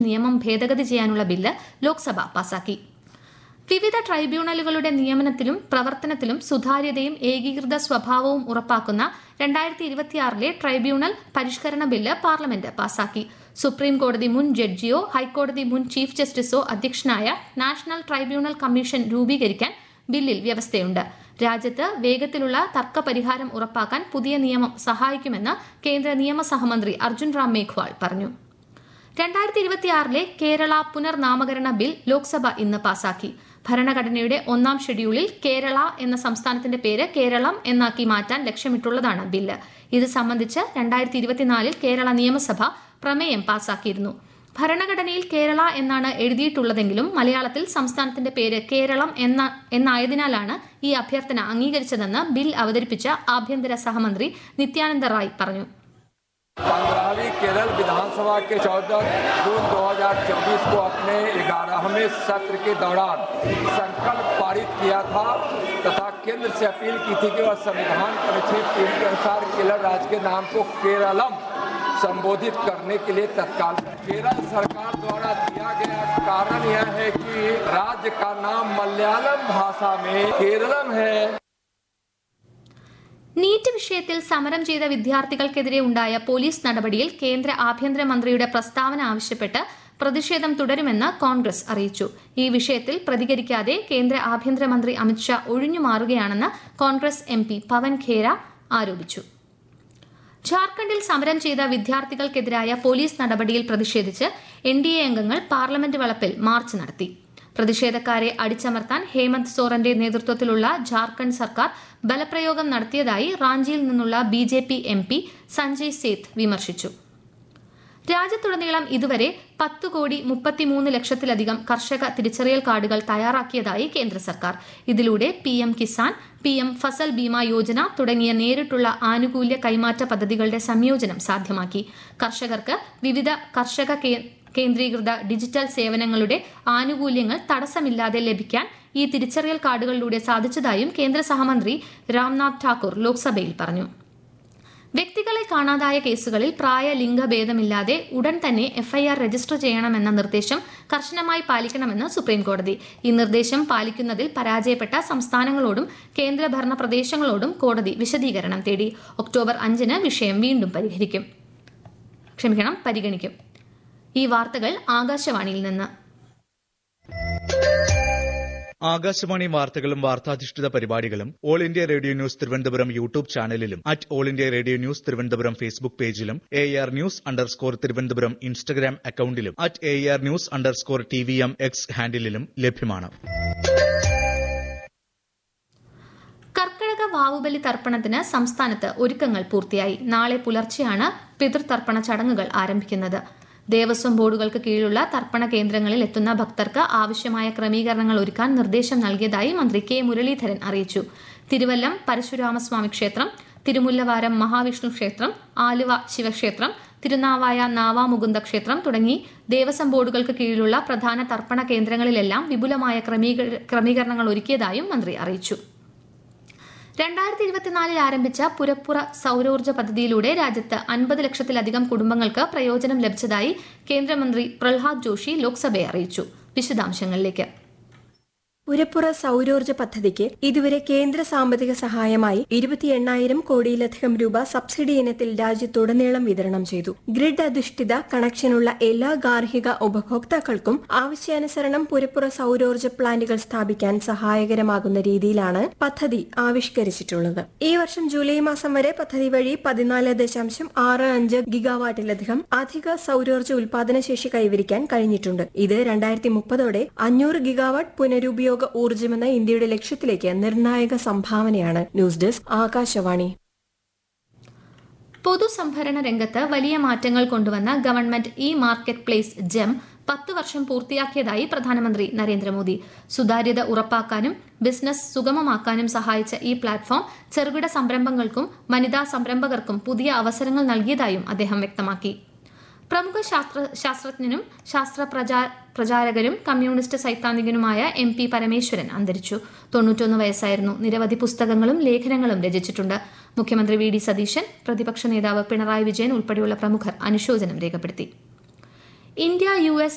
നിയമം ഭേദഗതി ചെയ്യാനുള്ള ബില്ല് ലോക്സഭ പാസാക്കി വിവിധ ട്രൈബ്യൂണലുകളുടെ നിയമനത്തിലും പ്രവർത്തനത്തിലും സുതാര്യതയും ഏകീകൃത സ്വഭാവവും ഉറപ്പാക്കുന്ന രണ്ടായിരത്തി ഇരുപത്തിയാറിലെ ട്രൈബ്യൂണൽ പരിഷ്കരണ ബില്ല് പാർലമെന്റ് പാസാക്കി സുപ്രീം കോടതി മുൻ ജഡ്ജിയോ ഹൈക്കോടതി മുൻ ചീഫ് ജസ്റ്റിസോ അധ്യക്ഷനായ നാഷണൽ ട്രൈബ്യൂണൽ കമ്മീഷൻ രൂപീകരിക്കാൻ ബില്ലിൽ വ്യവസ്ഥയുണ്ട് രാജ്യത്ത് വേഗത്തിലുള്ള തർക്ക പരിഹാരം ഉറപ്പാക്കാൻ പുതിയ നിയമം സഹായിക്കുമെന്ന് കേന്ദ്ര നിയമസഹമന്ത്രി അർജുൻ റാം മേഘ്വാൾ പറഞ്ഞു രണ്ടായിരത്തി ഇരുപത്തിയാറിലെ കേരള പുനർനാമകരണ ബിൽ ലോക്സഭ ഇന്ന് പാസാക്കി ഭരണഘടനയുടെ ഒന്നാം ഷെഡ്യൂളിൽ കേരള എന്ന സംസ്ഥാനത്തിന്റെ പേര് കേരളം എന്നാക്കി മാറ്റാൻ ലക്ഷ്യമിട്ടുള്ളതാണ് ബില്ല് ഇത് സംബന്ധിച്ച് രണ്ടായിരത്തി ഇരുപത്തിനാലിൽ കേരള നിയമസഭ പ്രമേയം പാസാക്കിയിരുന്നു ഭരണഘടനയിൽ കേരള എന്നാണ് എഴുതിയിട്ടുള്ളതെങ്കിലും മലയാളത്തിൽ സംസ്ഥാനത്തിന്റെ പേര് കേരളം എന്ന എന്നായതിനാലാണ് ഈ അഭ്യർത്ഥന അംഗീകരിച്ചതെന്ന് ബിൽ അവതരിപ്പിച്ച ആഭ്യന്തര സഹമന്ത്രി നിത്യാനന്ദ റായ് പറഞ്ഞു पंद्रहवीं केरल विधानसभा के 14 जून 2024 को अपने ग्यारहवें सत्र के दौरान संकल्प पारित किया था तथा केंद्र से अपील की थी कि वह संविधान परिच्छेद तीन के अनुसार केरल राज्य के नाम को केरलम संबोधित करने के लिए तत्काल केरल सरकार द्वारा दिया गया कारण यह है कि राज्य का नाम मलयालम भाषा में केरलम है നീറ്റ് വിഷയത്തിൽ സമരം ചെയ്ത വിദ്യാർത്ഥികൾക്കെതിരെ ഉണ്ടായ പോലീസ് നടപടിയിൽ കേന്ദ്ര ആഭ്യന്തരമന്ത്രിയുടെ പ്രസ്താവന ആവശ്യപ്പെട്ട് പ്രതിഷേധം തുടരുമെന്ന് കോൺഗ്രസ് അറിയിച്ചു ഈ വിഷയത്തിൽ പ്രതികരിക്കാതെ കേന്ദ്ര ആഭ്യന്തരമന്ത്രി അമിത്ഷാ ഒഴിഞ്ഞുമാറുകയാണെന്ന് Congress M P Pawan Khera ആരോപിച്ചു ജാർഖണ്ഡിൽ സമരം ചെയ്ത വിദ്യാർത്ഥികൾക്കെതിരായ പോലീസ് നടപടിയിൽ പ്രതിഷേധിച്ച് എൻ ഡി എ അംഗങ്ങൾ പാർലമെന്റ് വളപ്പിൽ മാർച്ച് നടത്തി പ്രതിഷേധക്കാരെ അടിച്ചമർത്താൻ ഹേമന്ത് സോറന്റെ നേതൃത്വത്തിലുള്ള ജാർഖണ്ഡ് സർക്കാർ ബലപ്രയോഗം നടത്തിയതായി റാഞ്ചിയിൽ നിന്നുള്ള B J P M P Sanjay Seth വിമർശിച്ചു രാജ്യത്തുടനീളം ഇതുവരെ പത്ത് കോടി മുപ്പത്തിമൂന്ന് ലക്ഷത്തിലധികം കർഷക തിരിച്ചറിയൽ കാർഡുകൾ തയ്യാറാക്കിയതായി കേന്ദ്ര സർക്കാർ ഇതിലൂടെ P M Kisan P M Fasal Bima Yojana തുടങ്ങിയ നേരിട്ടുള്ള ആനുകൂല്യ കൈമാറ്റ പദ്ധതികളുടെ സംയോജനം സാധ്യമാക്കി കർഷകർക്ക് വിവിധ കർഷക കേന്ദ്രീകൃത ഡിജിറ്റൽ സേവനങ്ങളുടെ ആനുകൂല്യങ്ങൾ തടസ്സമില്ലാതെ ലഭിക്കാൻ ഈ തിരിച്ചറിയൽ കാർഡുകളിലൂടെ സാധിച്ചതായും കേന്ദ്ര സഹമന്ത്രി രാംനാഥ് ഠാക്കൂർ ലോക്സഭയിൽ പറഞ്ഞു വ്യക്തികളെ കാണാതായ കേസുകളിൽ പ്രായ ലിംഗഭേദമില്ലാതെ ഉടൻ തന്നെ എഫ്ഐആർ രജിസ്റ്റർ ചെയ്യണമെന്ന നിർദ്ദേശം കർശനമായി പാലിക്കണമെന്ന് സുപ്രീംകോടതി ഈ നിർദ്ദേശം പാലിക്കുന്നതിൽ പരാജയപ്പെട്ട സംസ്ഥാനങ്ങളോടും കേന്ദ്രഭരണ പ്രദേശങ്ങളോടും കോടതി വിശദീകരണം തേടി ഒക്ടോബർ അഞ്ചിന് വിഷയം വീണ്ടും പരിഹരിക്കും ക്ഷമിക്കണം പരിഗണിക്കും ഈ വാർത്തകൾ ആകാശവാണിയിൽ നിന്ന് ആകാശവാണി വാർത്തകളും വാർത്താധിഷ്ഠിത പരിപാടികളും All India Radio News Thiruvananthapuram YouTube ചാനലിലും at All India Radio News Thiruvananthapuram Facebook പേജിലും A R news underscore Thiruvananthapuram Instagram അക്കൌണ്ടിലും at A R news underscore T V M X ഹാൻഡിലും ലഭ്യമാണ് കർക്കിടക വാവുബലി തർപ്പണത്തിന് സംസ്ഥാനത്ത് ഒരുക്കങ്ങൾ പൂർത്തിയായി നാളെ പുലർച്ചെയാണ് പിതൃതർപ്പണ ചടങ്ങുകൾ ആരംഭിക്കുന്നത് ദേവസ്വം ബോർഡുകൾക്ക് കീഴിലുള്ള തർപ്പണ കേന്ദ്രങ്ങളിൽ എത്തുന്ന ഭക്തർക്ക് ആവശ്യമായ ക്രമീകരണങ്ങൾ ഒരുക്കാൻ നിർദ്ദേശം നൽകിയതായി മന്ത്രി കെ മുരളീധരൻ അറിയിച്ചു തിരുവല്ലം പരശുരാമസ്വാമി ക്ഷേത്രം തിരുമുല്ലവാരം മഹാവിഷ്ണു ക്ഷേത്രം ആലുവ ശിവക്ഷേത്രം തിരുനാവായ നാവാമുകുന്ദ ക്ഷേത്രം തുടങ്ങി ദേവസ്വം ബോർഡുകൾക്ക് കീഴിലുള്ള പ്രധാന തർപ്പണ കേന്ദ്രങ്ങളിലെല്ലാം വിപുലമായ ക്രമീകരണങ്ങൾ ഒരുക്കിയതായും മന്ത്രി അറിയിച്ചു രണ്ടായിരത്തി ഇരുപത്തിനാലിൽ ആരംഭിച്ച പുരപ്പുറ സൌരോർജ്ജ പദ്ധതിയിലൂടെ രാജ്യത്ത് അൻപത് ലക്ഷത്തിലധികം കുടുംബങ്ങൾക്ക് പ്രയോജനം ലഭിച്ചതായി കേന്ദ്രമന്ത്രി പ്രഹ്ലാദ് ജോഷി ലോക്സഭയെ അറിയിച്ചു വിശദാംശങ്ങളിലേക്ക് പുരപ്പുറ സൌരോർജ്ജ പദ്ധതിക്ക് ഇതുവരെ കേന്ദ്ര സാമ്പത്തിക സഹായമായി ഇരുപത്തി എണ്ണായിരം കോടിയിലധികം രൂപ സബ്സിഡി ഇനത്തിൽ രാജ്യത്തുടനീളം വിതരണം ചെയ്തു ഗ്രിഡ് അധിഷ്ഠിത കണക്ഷനുള്ള എല്ലാ ഗാർഹിക ഉപഭോക്താക്കൾക്കും ആവശ്യാനുസരണം പുരപ്പുറ സൌരോർജ്ജ പ്ലാന്റുകൾ സ്ഥാപിക്കാൻ സഹായകരമാകുന്ന രീതിയിലാണ് പദ്ധതി ആവിഷ്കരിച്ചിട്ടുള്ളത് ഈ വർഷം ജൂലൈ മാസം വരെ പദ്ധതി വഴി പതിനാല് ദശാംശം ആറ് അഞ്ച് ഗിഗാവാട്ടിലധികം അധിക സൌരോർജ്ജ ഉൽപാദനശേഷി കൈവരിക്കാൻ കഴിഞ്ഞിട്ടുണ്ട് ഇത് രണ്ടായിരത്തി മുപ്പതോടെ അഞ്ഞൂറ് ഗിഗാവാട്ട് പുനരുപയോഗ ഊർജ്ജമെന്ന ഇന്ത്യയുടെ ലക്ഷ്യത്തിലേക്ക് നിർണായക സംഭാവനയാണ് ന്യൂസ് ഡെസ്ക് ആകാശവാണി പൊതുസംഭരണ രംഗത്ത് വലിയ മാറ്റങ്ങൾ കൊണ്ടുവന്ന government e market place GeM പത്ത് വർഷം പൂർത്തിയാക്കിയതായി പ്രധാനമന്ത്രി നരേന്ദ്രമോദി സുതാര്യത ഉറപ്പാക്കാനും ബിസിനസ് സുഗമമാക്കാനും സഹായിച്ച ഈ പ്ലാറ്റ്ഫോം ചെറുകിട സംരംഭങ്ങൾക്കും വനിതാ സംരംഭകർക്കും പുതിയ അവസരങ്ങൾ നൽകിയതായും അദ്ദേഹം വ്യക്തമാക്കി പ്രമുഖ ശാസ്ത്ര ശാസ്ത്രജ്ഞനും ശാസ്ത്ര പ്രചാരകരും കമ്മ്യൂണിസ്റ്റ് സൈദ്ധാന്തികനുമായ എം പി പരമേശ്വരൻ അന്തരിച്ചു തൊണ്ണൂറ്റൊന്ന് വയസ്സായിരുന്നു നിരവധി പുസ്തകങ്ങളും ലേഖനങ്ങളും രചിച്ചിട്ടുണ്ട് മുഖ്യമന്ത്രി വി ഡി സതീശൻ പ്രതിപക്ഷ നേതാവ് പിണറായി വിജയൻ ഉൾപ്പെടെയുള്ള പ്രമുഖർ അനുശോചനം രേഖപ്പെടുത്തി ഇന്ത്യ യു എസ്